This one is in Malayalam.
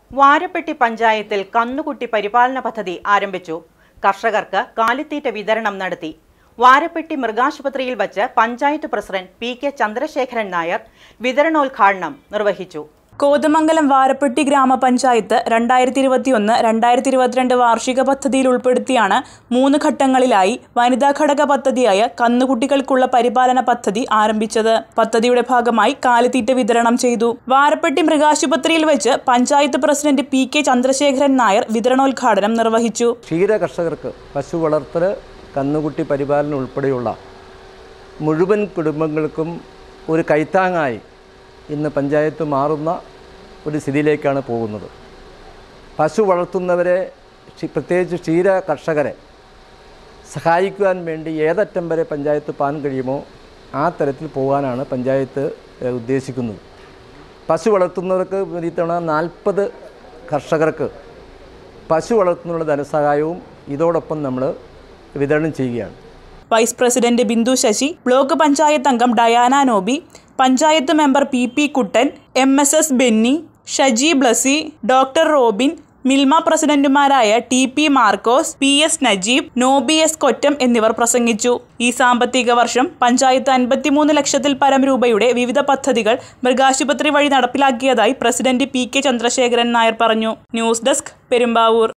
വാരപ്പെട്ടി പഞ്ചായത്തിൽ കന്നുകുട്ടി പരിപാലന പദ്ധതി ആരംഭിച്ചു കർഷകർക്ക് കാലിത്തീറ്റ വിതരണം നടത്തി വാരപ്പെട്ടി മൃഗാശുപത്രിയിൽ വച്ച് panchayat president P K Chandrasekharan Nair വിതരണോദ്ഘാടനം നിർവഹിച്ചു കോതമംഗലം വാരപ്പെട്ടി ഗ്രാമപഞ്ചായത്ത് രണ്ടായിരത്തി ഇരുപത്തിയൊന്ന് രണ്ടായിരത്തി ഇരുപത്തിരണ്ട് വാർഷിക പദ്ധതിയിൽ ഉൾപ്പെടുത്തിയാണ് മൂന്ന് ഘട്ടങ്ങളിലായി വനിതാ ഘടക പദ്ധതിയായ കന്നുകുട്ടികൾക്കുള്ള പരിപാലന പദ്ധതി ആരംഭിച്ചത് പദ്ധതിയുടെ ഭാഗമായി കാലിത്തീറ്റ വിതരണം ചെയ്തു വാരപ്പെട്ടി മൃഗാശുപത്രിയിൽ വെച്ച് panchayat president P K Chandrasekharan Nair വിതരണോദ്ഘാടനം നിർവഹിച്ചു ക്ഷീര കർഷകർക്ക് പശു വളർത്തൽ കന്നുകുട്ടി പരിപാലനം ഉൾപ്പെടെയുള്ള മുഴുവൻ കുടുംബങ്ങൾക്കും ഒരു കൈത്താങ്ങായി ഇന്ന് പഞ്ചായത്ത് മാറുന്ന ഒരു സ്ഥിതിയിലേക്കാണ് പോകുന്നത് പശു വളർത്തുന്നവരെ ക്ഷി- പ്രത്യേകിച്ച് ക്ഷീര കർഷകരെ സഹായിക്കുവാൻ വേണ്ടി ഏതറ്റം വരെ പഞ്ചായത്ത് പാൻ കഴിയുമോ ആ തരത്തിൽ പോകാനാണ് പഞ്ചായത്ത് ഏഹ്, ഉദ്ദേശിക്കുന്നത് പശു വളർത്തുന്നവർക്ക് ഇത്തവണ നാൽപ്പത് കർഷകർക്ക് പശു വളർത്തുന്നതിനുള്ള ധനസഹായവും ഇതോടൊപ്പം നമ്മൾ വിതരണം ചെയ്യുകയാണ് vice president Bindu Sasi block panchayat അംഗം Diana Nobi panchayat member P P Kuttan M S S Benny Shaji Blessy doctor Robin Milma പ്രസിഡന്റുമാരായ T P Markose P S Najeeb Nobi S Kottam എന്നിവർ പ്രസംഗിച്ചു ഈ സാമ്പത്തിക വർഷം പഞ്ചായത്ത് അൻപത്തിമൂന്ന് ലക്ഷത്തിൽ പരം രൂപയുടെ വിവിധ പദ്ധതികൾ മൃഗാശുപത്രി വഴി നടപ്പിലാക്കിയതായി president P K Chandrasekharan Nair പറഞ്ഞു ന്യൂസ് ഡെസ്ക് പെരുമ്പാവൂർ